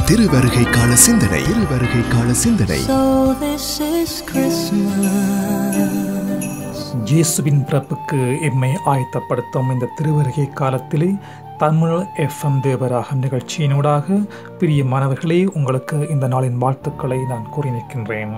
திருவருகை கால சிந்தனை திருவருகை கால சிந்தனை So this is Christmas. இயேசுவின் பிறப்புக்கு எம்மை ஆயத்தப்படுத்தும் இந்த திருவருகை காலத்திலே தமிழ் எஃப்எம் தேவராகம் நிகழ்ச்சியினூடாக பிரியமானவர்களே உங்களுக்கு இந்த நாளின் வாழ்த்துக்களை நான் கூறி நிற்கின்றேன்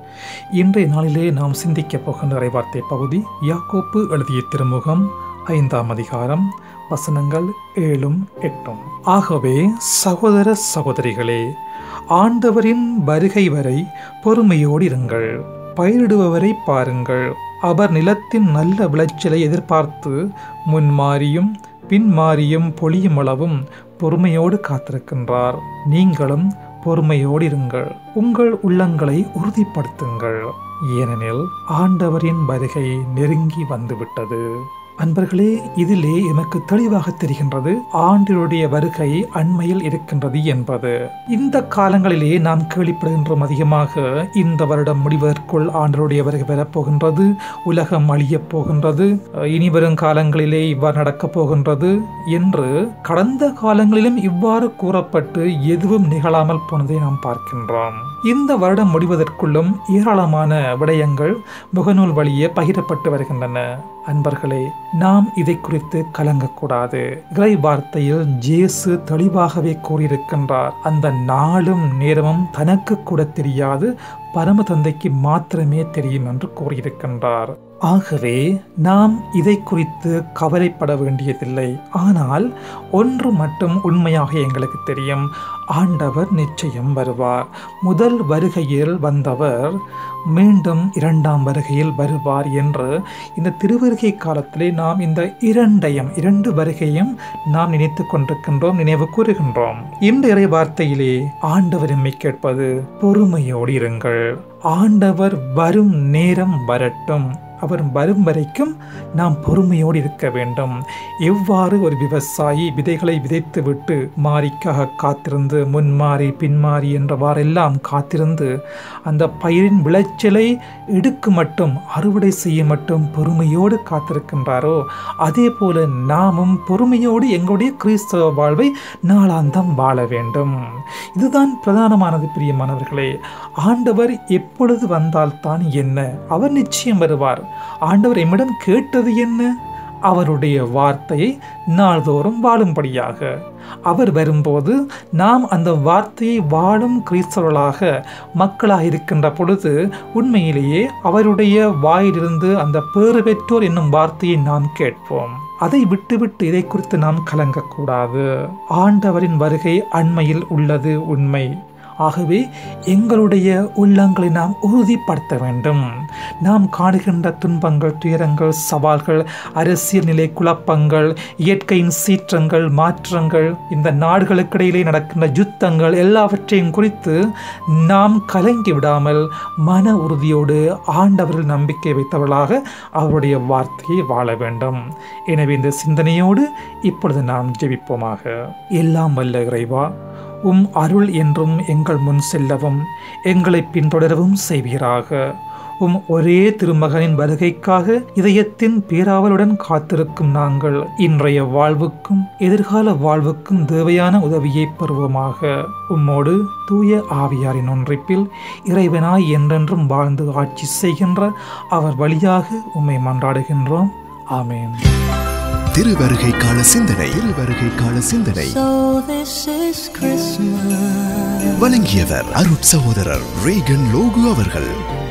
இன்றைய நாளிலே நாம் சிந்திக்கப் போகின்ற இறைவார்த்தை பகுதி யாக்கோப்பு எழுதிய திருமுகம் ஐந்தாம் அதிகாரம் வசனங்கள் ஏழும் எட்டும் ஆகவே சகோதர சகோதரிகளே ஆண்டவரின் வருகை வரை பொறுமையோடு இருங்கள் பயிரிடுபவரை பாருங்கள் அவர் நிலத்தின் நல்ல விளைச்சலை எதிர்பார்த்து முன்மாறியும் பின்மாறியும் பொழியும் அளவும் பொறுமையோடு காத்திருக்கின்றார் நீங்களும் பொறுமையோடு இருங்கள் உங்கள் உள்ளங்களை உறுதிப்படுத்துங்கள் ஏனெனில் ஆண்டவரின் வருகை நெருங்கி வந்துவிட்டது அன்பர்களே இதிலே எமக்கு தெளிவாக தெரிகின்றது ஆண்டவருடைய வருகை அண்மையில் இருக்கின்றது என்பது இந்த காலங்களிலே நாம் கேள்விப்படுகின்றோம் அதிகமாக இந்த வருடம் முடிவதற்குள் ஆண்டவருடைய வருகை வரப்போகின்றது உலகம் அழியப் போகின்றது இனி வரும் காலங்களிலே இவ்வாறு நடக்கப் போகின்றது என்று கடந்த காலங்களிலும் இவ்வாறு கூறப்பட்டு எதுவும் நிகழாமல் போனதை நாம் பார்க்கின்றோம் இந்த வருடம் முடிவதற்குள்ளும் ஏராளமான விடயங்கள் முகநூல் வழியே பகிரப்பட்டு வருகின்றன அன்பர்களே நாம் இதை குறித்து கலங்கக்கூடாது இறை வார்த்தையில் ஜேசு தெளிவாகவே கூறியிருக்கின்றார் அந்த நாளும் நேரமும் தனக்கு கூட தெரியாது பரம தந்தைக்கு மாத்திரமே தெரியும் என்று கூறியிருக்கின்றார் ஆகவே நாம் இதை குறித்து கவலைப்பட வேண்டியதில்லை ஆனால் ஒன்று மட்டும் உண்மையாக எங்களுக்கு தெரியும் ஆண்டவர் நிச்சயம் வருவார் முதல் வருகையில் வந்தவர் மீண்டும் இரண்டாம் வருகையில் வருவார் என்று இந்த திருவருகை காலத்திலே நாம் இந்த இரண்டையும் இரண்டு வருகையும் நாம் நினைத்து கொண்டிருக்கின்றோம் நினைவு கூறுகின்றோம் இந்த இறை வார்த்தையிலே ஆண்டவர் எம்மை கேட்பது பொறுமையோடு இருங்கள் ஆண்டவர் வரும் நேரம் வரட்டும் அவர் வரும் வரைக்கும் நாம் பொறுமையோடு இருக்க வேண்டும் எவ்வாறு ஒரு விவசாயி விதைகளை விதைத்துவிட்டு மாறிக்காக காத்திருந்து முன்மாறி பின்மாறி என்றவாறெல்லாம் காத்திருந்து அந்த பயிரின் விளைச்சலை எடுக்கு மட்டும் அறுவடை செய்ய மட்டும் பொறுமையோடு காத்திருக்கின்றாரோ அதே போல நாமும் பொறுமையோடு எங்களுடைய கிறிஸ்தவ வாழ்வை நாளாந்தம் வாழ வேண்டும் இதுதான் பிரதானமானது பிரியமானவர்களே ஆண்டவர் எப்பொழுது வந்தால்தான் என்ன அவர் நிச்சயம் வருவார் ஆண்டவர் எம்மிடம் கேட்டது என்ன அவருடைய வார்த்தையை நாள்தோறும் வாழும்படியாக அவர் வரும்போது நாம் அந்த வார்த்தையை வாழும் கிறிஸ்தவர்களாக மக்களாக இருக்கின்ற பொழுது உண்மையிலேயே அவருடைய வாயிலிருந்து அந்த பேறு பெற்றோர் என்னும் வார்த்தையை நாம் கேட்போம் அதை விட்டுவிட்டு இதை குறித்து நாம் கலங்கக்கூடாது ஆண்டவரின் வருகை அண்மையில் உள்ளது உண்மை ஆகவே எங்களுடைய உள்ளங்களை நாம் உறுதிப்படுத்த வேண்டும் நாம் காணுகின்ற துன்பங்கள் துயரங்கள் சவால்கள் அரசியல் நிலை குழப்பங்கள் இயற்கையின் சீற்றங்கள் மாற்றங்கள் இந்த நாடுகளுக்கிடையிலே நடக்கின்ற யுத்தங்கள் எல்லாவற்றையும் குறித்து நாம் கலங்கி விடாமல் மன உறுதியோடு ஆண்டவர்கள் நம்பிக்கை வைத்தவர்களாக அவருடைய வார்த்தையை வாழ வேண்டும் எனவே இந்த சிந்தனையோடு இப்பொழுது நாம் ஜெபிப்போமாக எல்லாம் வல்ல இறைவா உம் அருள் என்றும் எங்கள் முன் செல்லவும் எங்களை பின்தொடரவும் செய்வீராக உம் ஒரே திருமகனின் வருகைக்காக இதயத்தின் பேராவலுடன் காத்திருக்கும் நாங்கள் இன்றைய வாழ்வுக்கும் எதிர்கால வாழ்வுக்கும் தேவையான உதவியை பெறுவோமாக உம்மோடு தூய ஆவியாரின் ஒன்றிப்பில் இறைவனாய் என்றென்றும் வாழ்ந்து ஆட்சி செய்கின்ற அவர் வழியாக உம்மை மன்றாடுகின்றோம் ஆமேன் திருவருகை கால சிந்தனை திருவருகை கால சிந்தனை So this is Christmas. வழங்கியவர் அருட் சகோதரர் ரேகன் லோகு அவர்கள்